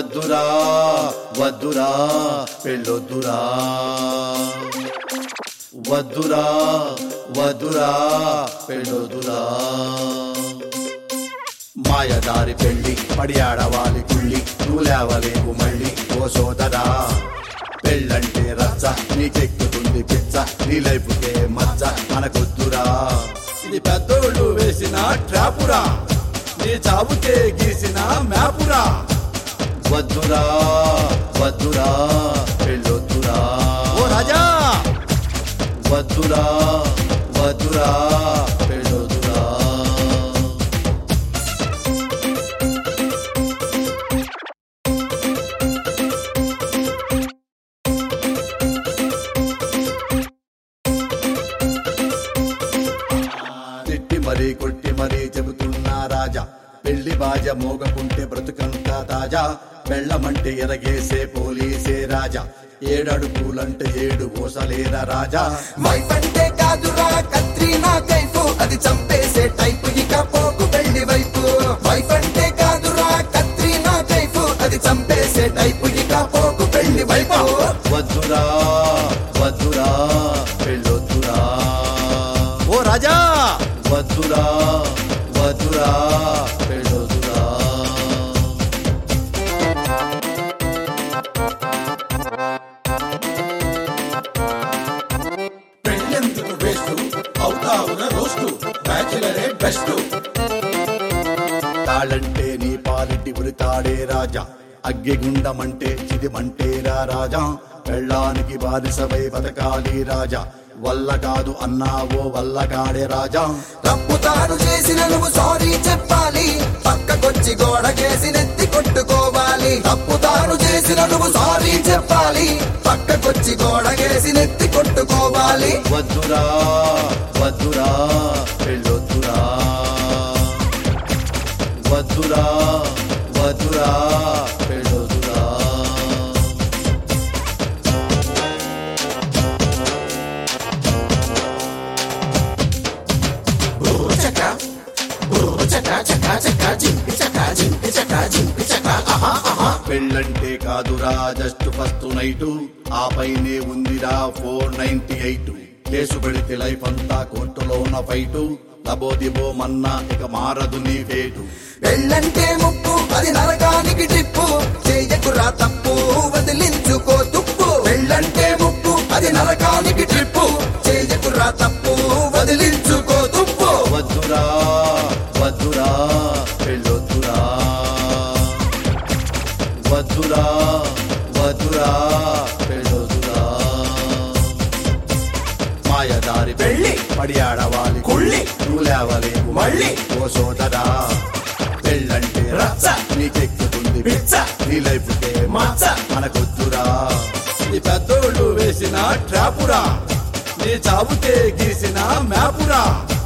వద్దురా వద్దురా పెళ్ళొద్దురా వద్దురా వద్దురా పెళ్ళొద్దురా మాయదారి పెళ్లి పడియాడవాలి కుళ్ళి నువ్వు లేవలేవు మళ్ళీ ఓ సోదరా పెళ్ళంటే రచ్చ నీకెక్కుతుంది పిచ్చ నీ లైఫ్కే మచ్చ మనకొద్దురా ఇది పెద్దోళ్ళు వేసిన ట్రాపురా నీ చావుకే గీసిన మ్యాపురా వద్దురా వద్దురా పెళ్ళొద్దురా ఓ రాజా వద్దురా వద్దురా పెళ్ళొద్దురా తిట్టి మరీ కొట్టి మరీ చెబుతున్నా రాజా పెళ్లి బాజ మోగకుంటే బ్రతుకంతా తాజా పెళ్ళమంటే ఎరగేసే పోలీసే రాజా ఏడడుగులంటే ఏడు ఓసలేరా రాజా వైఫ్ అంటే కాదురా కత్రీనా కైఫ్ అది చంపేసే టైపు ఇక పోకు వెళ్ళి వైపు వైఫ్ అంటే కాదురా కత్రీనా కైఫ్ అది చంపేసే టైపు ఇక పోకు వెళ్ళి వైపు వద్దురా వద్దురా పెళ్ళొద్దురా ఓ రాజా వద్దురా వద్దురా పెళ్ళొద్దురా పెళ్ళెందుకు వేస్ట్ అవుతావున రోస్టు బ్యాచిలరే బెస్ట్ తాళంటే నీ పాలిటి ఉరితాడే రాజా అగ్గిగుండమంటే చిదిమంటేరా రాజా పెళ్ళానికి బానిసవై బతకాలి రాజా వల్ల కాదు అన్నావో వల్ల కాడే రాజా తప్పు తాను చేసిన నువ్వు సారీ చెప్పాలి పక్కకొచ్చి గోడకేసి నెత్తి కొట్టుకోవాలి తప్పు తాను చేసిన నువ్వు సారీ చెప్పాలి పక్కకొచ్చి గోడకేసి నెత్తి కొట్టుకోవాలి వద్దురా వద్దురా పెళ్ళొద్దురా వద్దురా వద్దురా పెళ్ళొద్దురా చక చక చక చక జింపి చక జింపి చక జింపి చక ఆహా ఆహా పెళ్ళంటే కాదురా జస్ట్ ఫస్ట్ నైట్ ఆ పైనే ఉందిరా ఫోర్ నైన్టీ ఎయిట్ కేసు పెడితే లైఫ్ అంతా కోర్టులో ఉన్న ఫైటు లబోదిబో మన్నా ఇక మారదు నీ ఫేటు పెళ్ళంటే ముప్పు అది నరకానికి టిప్పు చేయకురా తప్పు వదిలించుకో తుప్పు పెళ్ళంటే ముప్పు అది నరకానికి ట్రిప్పు చేయకురా తప్పు వదిలించుకో తుప్పు వద్దురా వద్దురా పెళ్ళొద్దురా వద్దురా వద్దురా పెళ్ళొద్దురా మాయదారి పెళ్ళి పడియాడవాలి కుళ్ళి నువ్వు లేవలేవు మళ్ళీ ఓ సోదరా పెళ్ళంటే రచ్చ నీకెక్కుతుంది పిచ్చ నీ లైఫ్ మచ్చ మనకొద్దురా ఈ పెద్దోళ్ళు వేసిన ట్రాపురా నీ చావుకే గీసిన మ్యాపురా